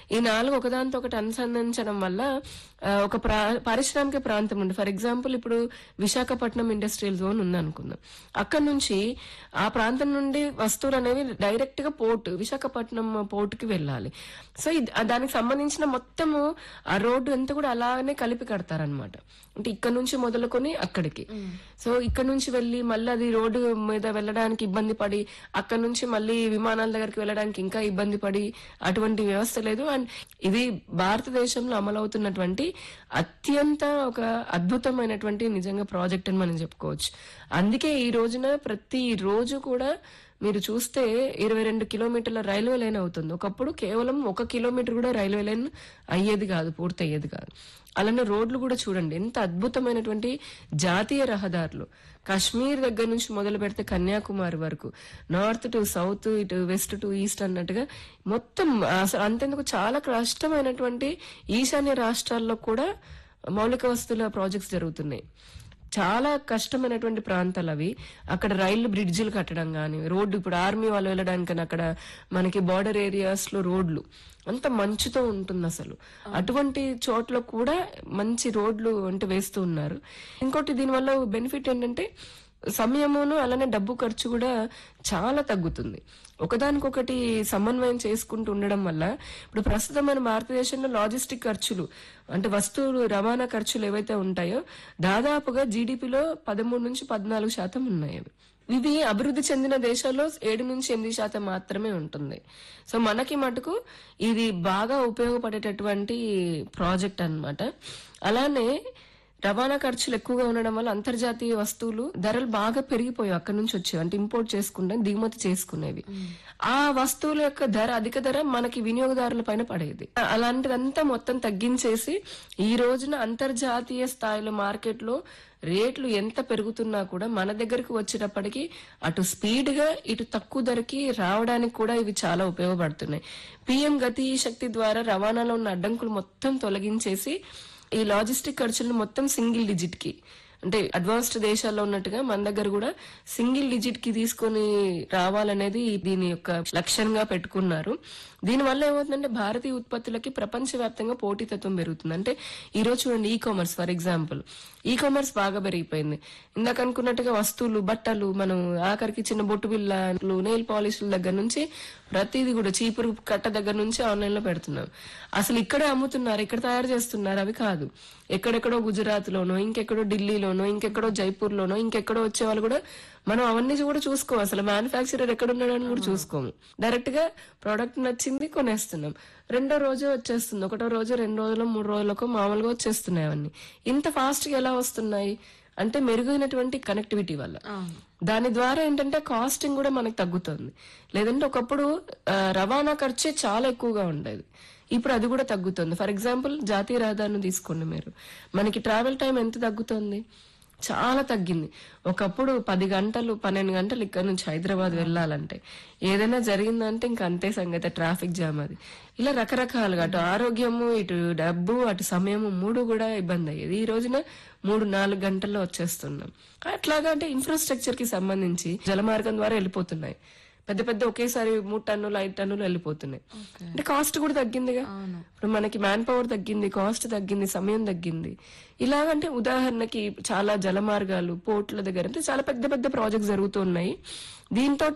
ఈ నాలుగు ఒకదానితో ఒకటి అనుసంధానించడం వల్ల ఆ, ఒక ప్రా- పారిశ్రామిక ప్రాంతం ఉంది ఫర్ ఎగ్జాంపుల్ ఇప్పుడు విశాఖపట్నం ఇండస్ట్రియల్ జోన్ ఉంది అనుకుందాం అక్కడ నుంచి ఆ ప్రాంతం నుండి వస్తువులు అనేవి డైరెక్ట్ గా పోర్ట్ విశాఖపట్నం పోర్ట్ కి వెళ్ళాలి సో ఇది- ఆ దానికి సంబంధించిన మొత్తము ఆ రోడ్డు అంతా కూడా అలానే కలిపి కడతారనమాట అంటే ఇక్కడ నుంచి మొదలుకొని అక్కడికి సో ఇక్కడ నుంచి వెళ్ళి మళ్ళీ అది రోడ్డు మీద వెళ్ళడానికి ఇబ్బంది పడి అక్కడ నుంచి మళ్ళీ విమానాల దగ్గరికి వెళ్ళడానికి ఇంకా ఇబ్బంది పడి అటువంటి వ్యవస్థ లేదు అండ్ ఇది భారతదేశంలో అమలవుతున్నటువంటి అత్యంత ఒక అద్భుతమైనటువంటి నిజంగా ప్రాజెక్ట్ అని మనం చెప్పుకోవచ్చు అందుకే ఈ రోజున ప్రతి రోజు కూడా మీరు చూస్తే ఇరవై రెండు కిలోమీటర్ల రైల్వే లైన్ అవుతుంది ఒకప్పుడు కేవలం ఒక కిలోమీటర్ కూడా రైల్వే లైన్ అయ్యేది కాదు పూర్తి అయ్యేది కాదు అలానే రోడ్లు కూడా చూడండి ఎంత అద్భుతమైనటువంటి జాతీయ రహదారులు కాశ్మీర్ దగ్గర నుంచి మొదలు పెడితే కన్యాకుమారి వరకు నార్త్ టు సౌత్ ఇటు వెస్ట్ టు ఈస్ట్ అన్నట్టుగా మొత్తం అసలు అంతెందుకు చాలా కష్టమైనటువంటి ఈశాన్య రాష్ట్రాల్లో కూడా మౌలిక వస్తువుల ప్రాజెక్ట్స్ జరుగుతున్నాయి చాలా కష్టమైనటువంటి ప్రాంతాలు అవి అక్కడ రైలు బ్రిడ్జిలు కట్టడం కానీ రోడ్డు ఇప్పుడు ఆర్మీ వాళ్ళు వెళ్ళడానికి అక్కడ మనకి బార్డర్ ఏరియాస్ లో రోడ్లు అంత మంచుతో ఉంటుంది అసలు అటువంటి చోట్ల కూడా మంచి రోడ్లు అంటే వేస్తూ ఉన్నారు ఇంకోటి దీనివల్ల బెనిఫిట్ ఏంటంటే సమయమును అలానే డబ్బు ఖర్చు కూడా చాలా తగ్గుతుంది ఒకదానికొకటి సమన్వయం చేసుకుంటూ ఉండడం వల్ల ఇప్పుడు ప్రస్తుతం మన భారతదేశంలో లాజిస్టిక్ ఖర్చులు అంటే వస్తువులు రవాణా ఖర్చులు ఏవైతే ఉంటాయో దాదాపుగా జీడిపిలో పదమూడు నుంచి పద్నాలుగు శాతం ఉన్నాయి అవి ఇది అభివృద్ధి చెందిన దేశాల్లో ఏడు నుంచి ఎనిమిది శాతం మాత్రమే ఉంటుంది సో మనకి మటుకు ఇది బాగా ఉపయోగపడేటటువంటి ప్రాజెక్ట్ అన్నమాట అలానే రవాణా ఖర్చులు ఎక్కువగా ఉండడం వల్ల అంతర్జాతీయ వస్తువులు ధరలు బాగా పెరిగిపోయాయి అక్కడ నుంచి వచ్చేవి అంటే ఇంపోర్ట్ చేసుకుంటే దిగుమతి చేసుకునేవి ఆ వస్తువుల యొక్క ధర అధిక ధర మనకి వినియోగదారుల పైన పడేది అలాంటిదంతా మొత్తం తగ్గించేసి ఈ రోజున అంతర్జాతీయ స్థాయిలో మార్కెట్లో రేట్లు ఎంత పెరుగుతున్నా కూడా మన దగ్గరకు వచ్చేటప్పటికి అటు స్పీడ్ గా ఇటు తక్కువ ధరకి రావడానికి కూడా ఇవి చాలా ఉపయోగపడుతున్నాయి పిఎం గతి శక్తి ద్వారా రవాణాలో ఉన్న అడ్డంకులు మొత్తం తొలగించేసి ఈ లాజిస్టిక్ ఖర్చులను మొత్తం సింగిల్ డిజిట్ కి అంటే అడ్వాన్స్డ్ దేశాల్లో ఉన్నట్టుగా మన దగ్గర కూడా సింగిల్ డిజిట్ కి తీసుకొని రావాలనేది దీని యొక్క లక్ష్యంగా పెట్టుకున్నారు దీనివల్ల ఏమవుతుందంటే భారతీయ ఉత్పత్తులకి ప్రపంచవ్యాప్తంగా పోటీతత్వం పెరుగుతుంది అంటే ఈ రోజు చూడండి ecommerce for example ecommerce బాగా పెరిగిపోయింది ఇందాక అనుకున్నట్టుగా వస్తువులు బట్టలు మనం ఆఖరికి చిన్న బొట్టు బిళ్ళలు నెయిల్ పాలిష్ల దగ్గర నుంచి ప్రతిదీ కూడా చీపురు కట్ట దగ్గర నుంచి ఆన్లైన్ లో పెడుతున్నాం అసలు ఇక్కడే అమ్ముతున్నారు ఇక్కడ తయారు చేస్తున్నారు అవి కాదు ఎక్కడెక్కడో గుజరాత్ లోనో ఇంకెక్కడో ఢిల్లీలోనో ఇంకెక్కడో జైపూర్ లోనో ఇంకెక్కడో వచ్చే వాళ్ళు కూడా మనం అవన్నీ కూడా చూసుకోము అసలు మ్యానుఫాక్చరర్ ఎక్కడ ఉన్నాడని కూడా చూసుకోము డైరెక్ట్ గా ప్రోడక్ట్ నచ్చింది కొనేస్తున్నాం రెండో రోజు వచ్చేస్తుంది ఒకటో రోజు రెండు రోజులు మూడు రోజులకు మామూలుగా వచ్చేస్తున్నాయి అవన్నీ ఇంత ఫాస్ట్ గా ఎలా వస్తున్నాయి అంటే మెరుగైనటువంటి కనెక్టివిటీ వల్ల దాని ద్వారా ఏంటంటే కాస్టింగ్ కూడా మనకు తగ్గుతుంది లేదంటే ఒకప్పుడు ఆ, రవాణా ఖర్చే చాలా ఎక్కువగా ఉండేది ఇప్పుడు అది కూడా తగ్గుతుంది ఫర్ ఎగ్జాంపుల్ జాతీయ రహదారిని తీసుకోండి మీరు మనకి ట్రావెల్ టైం ఎంత తగ్గుతుంది చాలా తగ్గింది ఒకప్పుడు పది గంటలు పన్నెండు గంటలు ఇక్కడ నుంచి హైదరాబాద్ వెళ్ళాలంటే ఏదైనా జరిగిందంటే ఇంకా అంతే సంగతి ట్రాఫిక్ జామ్ అది ఇలా రకరకాలుగా అటు ఆరోగ్యము ఇటు డబ్బు అటు సమయము మూడు కూడా ఇబ్బంది అయ్యేది ఈ రోజున మూడు నాలుగు గంటల్లో వచ్చేస్తున్నాం అట్లాగా అంటే ఇన్ఫ్రాస్ట్రక్చర్ కి సంబంధించి జలమార్గం ద్వారా వెళ్ళిపోతున్నాయి పెద్ద పెద్ద ఒకేసారి మూడు టన్నులు ఐదు టన్నులు వెళ్ళిపోతున్నాయి అంటే కాస్ట్ కూడా తగ్గిందిగా ఇప్పుడు మనకి మ్యాన్ పవర్ తగ్గింది కాస్ట్ తగ్గింది సమయం తగ్గింది ఇలాగంటే ఉదాహరణకి చాలా జల మార్గాలు పోర్ట్ల దగ్గర అంటే చాలా పెద్ద పెద్ద ప్రాజెక్ట్స్ జరుగుతున్నాయి దీంతో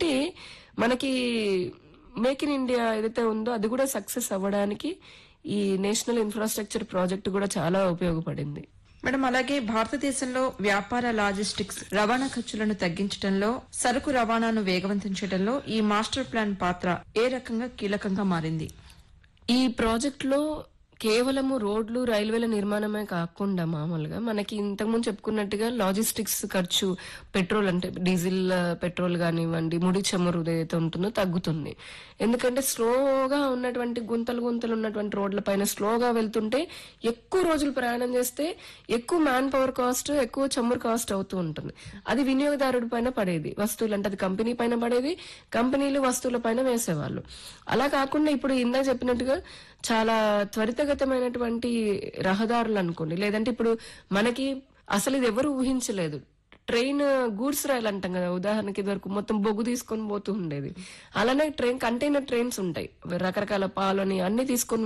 మనకి మేక్ ఇన్ ఇండియా ఏదైతే ఉందో అది కూడా సక్సెస్ అవ్వడానికి ఈ నేషనల్ ఇన్ఫ్రాస్ట్రక్చర్ ప్రాజెక్ట్ కూడా చాలా ఉపయోగపడింది మేడం అలాగే భారతదేశంలో వ్యాపార లాజిస్టిక్స్ రవాణా ఖర్చులను తగ్గించడంలో సరుకు రవాణాను వేగవంతం చేయడంలో ఈ మాస్టర్ ప్లాన్ పాత్ర ఏ రకంగా కీలకంగా మారింది ఈ ప్రాజెక్ట్ లో కేవలము రోడ్లు రైల్వేల నిర్మాణమే కాకుండా మామూలుగా మనకి ఇంతకుముందు చెప్పుకున్నట్టుగా లాజిస్టిక్స్ ఖర్చు పెట్రోల్ అంటే డీజిల్ ఆ, పెట్రోల్ కానివ్వండి ముడి చమురు ఏదైతే ఉంటుందో తగ్గుతుంది ఎందుకంటే స్లోగా ఉన్నటువంటి గుంతలు గుంతలు ఉన్నటువంటి రోడ్ల పైన స్లోగా వెళ్తుంటే ఎక్కువ రోజులు ప్రయాణం చేస్తే ఎక్కువ మ్యాన్ పవర్ కాస్ట్ ఎక్కువ చమురు కాస్ట్ అవుతూ ఉంటుంది అది వినియోగదారుడి పైన పడేది వస్తువులు అంటే అది కంపెనీ పైన పడేది కంపెనీలు వస్తువుల పైన వేసేవాళ్ళు అలా కాకుండా ఇప్పుడు ఇందా చెప్పినట్టుగా చాలా త్వరితగతమైనటువంటి రహదారులు అనుకోండి లేదంటే ఇప్పుడు మనకి అసలు ఇది ఎవరు ఊహించలేదు ట్రైన్ గూడ్స్ రైలు అంటాం కదా ఉదాహరణకి ఇది వరకు మొత్తం బొగ్గు తీసుకొని పోతూ ఉండేది అలానే ట్రైన్ కంటైనర్ ట్రైన్స్ ఉంటాయి రకరకాల పాలని అన్ని తీసుకొని